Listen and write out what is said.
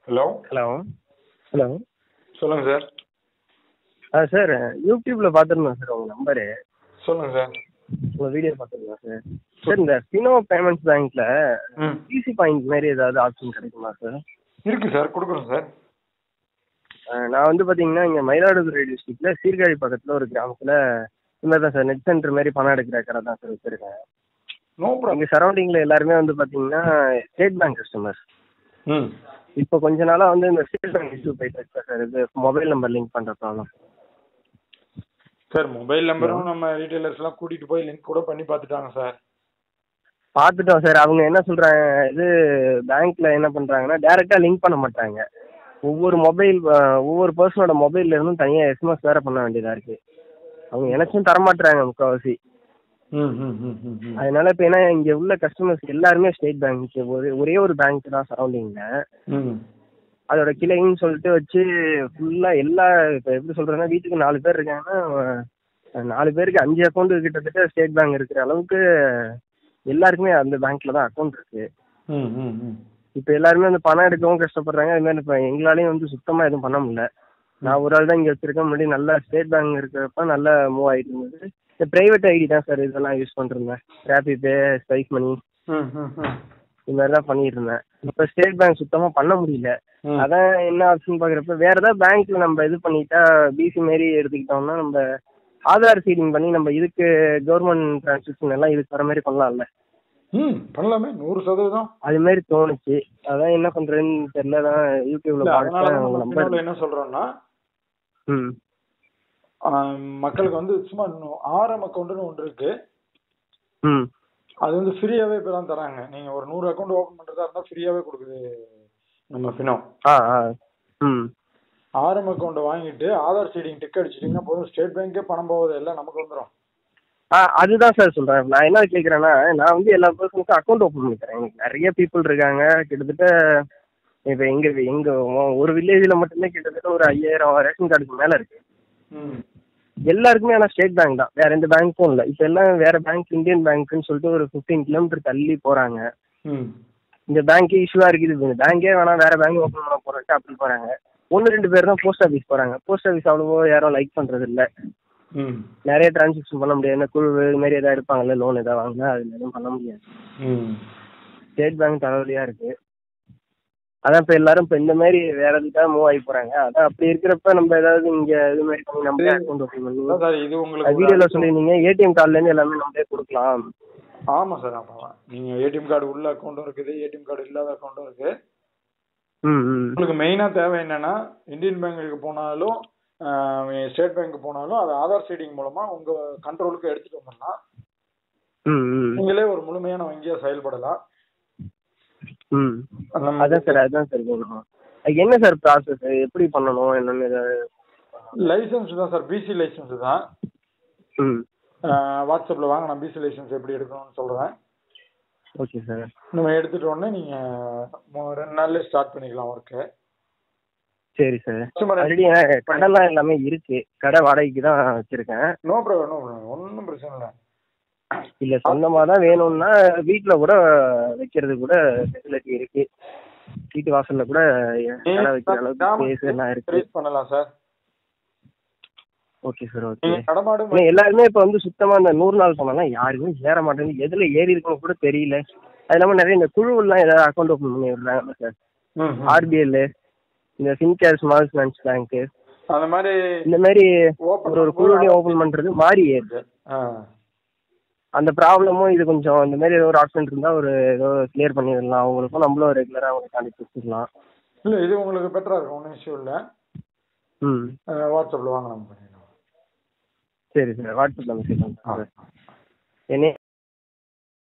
Hello hello hello சொல்லுங்க sir ஆ sir யூடியூப்ல பார்த்துருந்தோம் சார் உங்கள் நம்பரு சொல்லுங்க சார் உங்கள் வீடியோ பார்த்துருந்தோம் சார் சார் இந்த ஃபினோ பேமெண்ட்ஸ் பேங்க்ல ம் சிசி பாயிண்ட் மாதிரி ஏதாவது ஆப்ஷன் கிடைக்குமா சார் இருக்கு சார் கொடுக்குறோம் சார் நான் வந்து பார்த்தீங்கன்னா இங்கே மயிலாடுதுறை டிஸ்ட்ரிக்டில் சீர்காழி பக்கத்தில் ஒரு கிராமத்தில் இந்த மாதிரி தான் சார் நெட் சென்டர் மாதிரி பணம் எடுக்கிற கடை தான் சார் வச்சுருக்கேன் நோ ப்ராப்ளம் எங்கள் சரௌண்டிங்கில் எல்லாருமே வந்து பார்த்தீங்கன்னா ஸ்டேட் பேங்க் கஸ்டமர்ஸ் ம் இப்போ கொஞ்ச நாளாக வந்து இந்த ஸ்டேட் பேங்க் இஷ்யூ போயிட்டு இருக்கு சார் இது மொபைல் நம்பர் லிங்க் பண்ணுற ப்ராப்ளம் சார் மொபைல் நம்பரும் நம்ம ரீட்டைலர்ஸ்லாம் கூட்டிகிட்டு போய் லிங்க் கூட பண்ணி பார்த்துட்டாங்க சார் பார்த்துட்டோம் சார் அவங்க என்ன சொல்கிறாங்க இது பேங்க்கில் என்ன பண்ணுறாங்கன்னா டேரெக்டாக லிங்க் பண்ண மாட்டாங்க ஒவ்வொரு மொபைல் ஒவ்வொரு பர்சனோட மொபைல்ல இருந்தும் தனியாக எஸ்எம்எஸ் வேறு பண்ண வேண்டியதாக இருக்குது அவங்க எனக்கும் தரமாட்டுறாங்க முக்கால்வாசி ம் ம் ம் ம் ம் அதனால இப்போ ஏன்னா இங்கே உள்ள கஸ்டமர்ஸ் எல்லாருமே ஸ்டேட் பேங்க் ஒரே ஒரே ஒரு பேங்க் தான் சரௌண்டிங்கில் ம் அதோட கிளைன்னு சொல்லிட்டு வச்சு ஃபுல்லாக எல்லா இப்போ எப்படி சொல்கிறேன்னா வீட்டுக்கு நாலு பேர் இருக்காங்கன்னா அஹ், நாலு பேருக்கு அஞ்சு அக்கௌண்ட் கிட்டத்தட்ட ஸ்டேட் பேங்க் இருக்கிற அளவுக்கு எல்லாருக்குமே அந்த பேங்க்கில் தான் அக்கௌண்ட் இருக்குது ம் ம் ம் இப்போ எல்லாருமே வந்து பணம் எடுக்கவும் கஷ்டப்படுறாங்க அது மாதிரி இப்போ எங்களாலையும் வந்து சுத்தமாக எதுவும் பண்ண முடியல நான் ஒரு ஆள் தான் இங்கே வச்சிருக்கேன் முன்னாடி நல்லா ஸ்டேட் பேங்க் இருக்கிறப்ப நல்லா மூவ் ஆகிட்டு இருந்தது இந்த ப்ரைவேட் ஐடி தான் சார் இதெல்லாம் யூஸ் பண்ணிருந்தேன் ரேபி பே ஸ்பைஸ் மணி ம் ம் ம் இது மாதிரி தான் பண்ணிட்டு இருந்தேன் இப்போ ஸ்டேட் பேங்க் சுத்தமாக பண்ண முடியல ம். அதான் என்ன ஆப்ஷன் பார்க்குறப்ப வேற ஏதாவது பேங்க்ல நம்ம இது பண்ணிட்டா பிசி மாரி எடுத்துக்கிட்டோம்னா நம்ம ஆதார் சீடிங் பண்ணி நம்ம இதுக்கு கவர்மெண்ட் டிரான்சாக்ஷன் எல்லாம் இதுக்கு வர மாதிரி பண்ணலாம்ல ம் பண்ணலாமே நூறு சதவீதம் அது மாதிரி தோணுச்சு அதான் என்ன பண்றேன்னு தெரியல தான் யூடியூப்ல இல்ல அதனால பார்த்தேன் தான் உங்க நம்ம நம்பர் பின்னால என்ன சொல்றோம்னா ம் ஆஹ், மக்களுக்கு வந்து சும்மா ஆரம் அக்கௌண்ட்னு ஒன்று இருக்கு ம் அது வந்து ஃப்ரீயாவே இப்போ தான் தராங்க நீங்க ஒரு நூறு அக்கௌண்ட் ஓபன் பண்றதா இருந்தா ஃப்ரீயாவே கொடுக்குது நம்ம ஃபினோ ஆ ஆ ம் ஆரம் அக்கௌண்ட் வாங்கிட்டு ஆதார் சீடிங் டிக் அடிச்சிட்டீங்கன்னா போதும் ஸ்டேட் பேங்க்கே பணம் போவது எல்லாம் நமக்கு வந்துடும் ஆ அதுதான் சார் சொல்றேன் நான் என்ன கேட்குறேன்னா நான் வந்து எல்லா பர்சனுக்கும் அக்கௌண்ட் ஓப்பன் பண்ணி தரேன் எனக்கு நிறைய பீப்புள் இருக்காங்க கிட்டத்தட்ட இப்போ எங்க எங்க ஒரு வில்லேஜில் மட்டுமே கிட்டத்தட்ட ஒரு ஐயாயிரம் ரேஷன் கார்டுக்கு மேலே இருக்கு ம் எல்லாருக்குமே ஆனால் ஸ்டேட் பேங்க் தான் வேற எந்த பேங்க்கும் இல்லை இப்போ எல்லாம் வேற பேங்க் இந்தியன் பேங்க்னு சொல்லிட்டு ஒரு ஃபிஃப்டீன் கிலோமீட்டர் தள்ளி போறாங்க ம் இந்த பேங்க்கே இஷ்யூவா இருக்குது இந்த பேங்கே வேணாம் வேற பேங்க் ஓப்பன் பண்ண போறேன்ட்டு அப்படி போறாங்க ஒன்று ரெண்டு பேர் தான் போஸ்ட் ஆஃபீஸ் போறாங்க போஸ்ட் ஆஃபீஸ் அவ்வளவோ யாரும் லைக் பண்றது இல்ல ம் நிறைய டிரான்சாக்ஷன் பண்ண முடியாது இந்த குழு இது மாதிரி ஏதாவது எடுப்பாங்கல்ல லோன் ஏதாவது வாங்கினா அது எதுவும் பண்ண முடியாது ம் ஸ்டேட் பேங்க் தலைவலியா இருக்கு அதான் இப்போ எல்லாரும் இப்போ இந்த மாதிரி வேற எதுக்காக மூவ் ஆகி போறாங்க அதான் அப்படி இருக்கிறப்ப நம்ம ஏதாவது இங்க இது மாதிரி பண்ணி நம்மளே அக்கௌண்ட் ஓப்பன் பண்ணி அதான் சார் இது உங்களுக்கு ஒரு வீடியோல சொல்லியிருந்தீங்க ஏடிஎம் கார்டுல இருந்து எல்லாமே நம்மளே கொடுக்கலாம் ஆமா சார் ஆமா நீங்க ஏடிஎம் கார்டு உள்ள அக்கௌண்ட்டும் இருக்குது ஏடிஎம் கார்டு இல்லாத அக்கௌண்ட்டும் இருக்கு ம் ம் உங்களுக்கு மெயினா தேவை என்னன்னா இந்தியன் பேங்க்குக்கு போனாலும் ஸ்டேட் பேங்க் போனாலும் அது ஆதார் சீடிங் மூலமா உங்க கண்ட்ரோலுக்கு எடுத்துட்டு வந்துடலாம் ம் ம் நீங்களே ஒரு முழுமையான வங்கியா செயல்படலாம் ம் அந்த மாதிரி அதான் சார் அதான் சார் கேட்கணும் அதுக்கு என்ன சார் ப்ராசஸ் எப்படி பண்ணணும் என்னன்னு ஏதாவது லைசன்ஸ் தான் சார் பிசி லைசன்ஸ் தான் ம் அஹ் வாட்ஸ்அப்ல வாங்க நான் பிசி லைசன்ஸ் எப்படி எடுக்கணும்னு சொல்றேன் ஓகே சார் நம்ம எடுத்துட்ட உடனே நீங்க மு- ரெண்டு நாள்ல ஸ்டார்ட் பண்ணிக்கலாம் ஒர்க்கு சரி சார் சும்மா ஆல்ரெடி கடைலாம் எல்லாமே இருக்கு கடை வாடகைக்கு தான் வச்சிருக்கேன் நோ ப்ராப்ளம் நோ ப்ராப்ளம் ஒன்றும் பிரச்சனை இல்லை இல்ல சொந்தமா தான் வேணும்னா வீட்ல கூட வைக்கிறது கூட ஃபெசிலிட்டி இருக்கு வீட்டு வாசல்ல கூட கடை வைக்கிற அளவுக்கு ஸ்பேஸ் எல்லாம் இருக்கு ரைஸ் பண்ணலாம் சார் ஓகே சார் ஓகே நீங்க நடமாடும் ஆனா எல்லாருமே இப்ப வந்து சுத்தமா இந்த நூறு நாள் போனாலும் யாருமே ஏற மாட்டேங்குது எதுல ஏறி இருக்குன்னு கூட தெரியல அது இல்லாம நிறைய இந்த குழுவெல்லாம் ஏதாவது அக்கௌண்ட் ஓப்பன் பண்ணி விடுறாங்க சார் ம், ம். ஆர்பிஎல் இந்த ஃபின்கேர் ஸ்மால் ஃபினான்ஸ் பேங்க் அந்த மாதிரி இந்த மாதிரி ஓப்பன் ஒரு ஒரு குழுவையும் ஓப்பன் பண்றது மாறி ஏறுது ஆ அந்த ப்ராப்ளமும் இது கொஞ்சம் இந்த மாதிரி ஏதோ ஒரு ஆப்ஷன் இருந்தா ஒரு ஏதோ கிளியர் பண்ணிடலாம் அவங்களுக்கும் நம்மளும் ரெகுலரா அவங்க கான்டெக்ட் வச்சுக்கலாம் இல்ல இது உங்களுக்கு பெட்டரா இருக்கும் ஒன்றும் இஷ்யூ இல்லை ம் வாட்ஸ்அப்ல வாங்க நம்ம பண்ணிடலாம் சரி சார் வாட்ஸ்அப்ல மெசேஜ் பண்ணுறேன் ஆ. என்ன